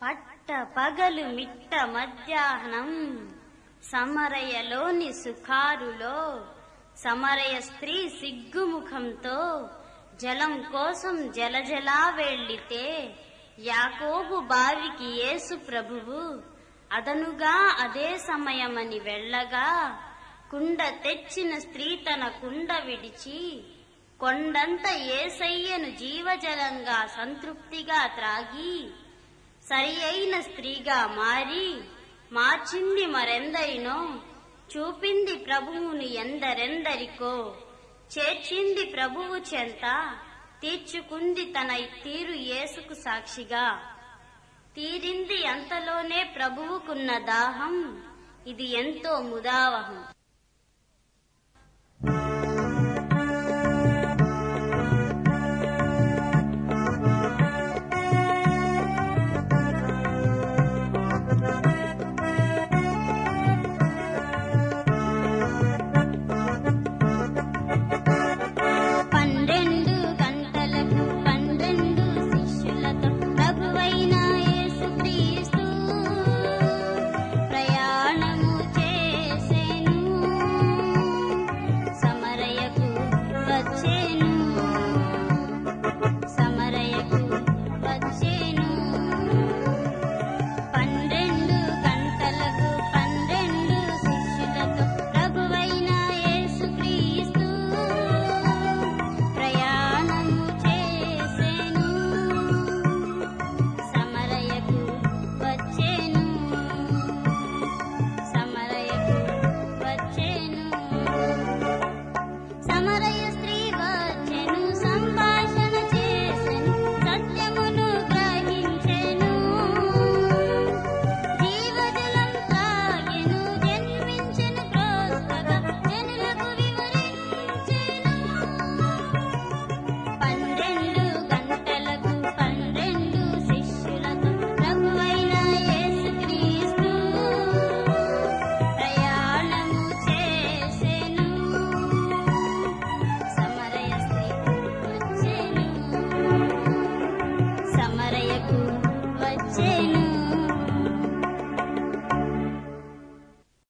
పట్ట పగలు మిట్ట మధ్యాహ్నం సమరయలోని సుఖారులో సమరయ స్త్రీ సిగ్గుముఖంతో జలం కోసం జలజలా వెళ్ళితే యాకోబు బావికి యేసు ప్రభువు అదనుగా అదే సమయమని వెళ్ళగా కుండ తెచ్చిన స్త్రీ తన కుండ విడిచి కొండంత ఏసయ్యను జీవజలంగా సంతృప్తిగా త్రాగి సరి అయిన స్త్రీగా మారి మార్చింది మరెందరినో చూపింది ప్రభువుని ఎందరెందరికో చేర్చింది ప్రభువు చెంత తీర్చుకుంది తన తీరు యేసుకు సాక్షిగా తీరింది అంతలోనే ప్రభువుకున్న దాహం ఇది ఎంతో ముదావహం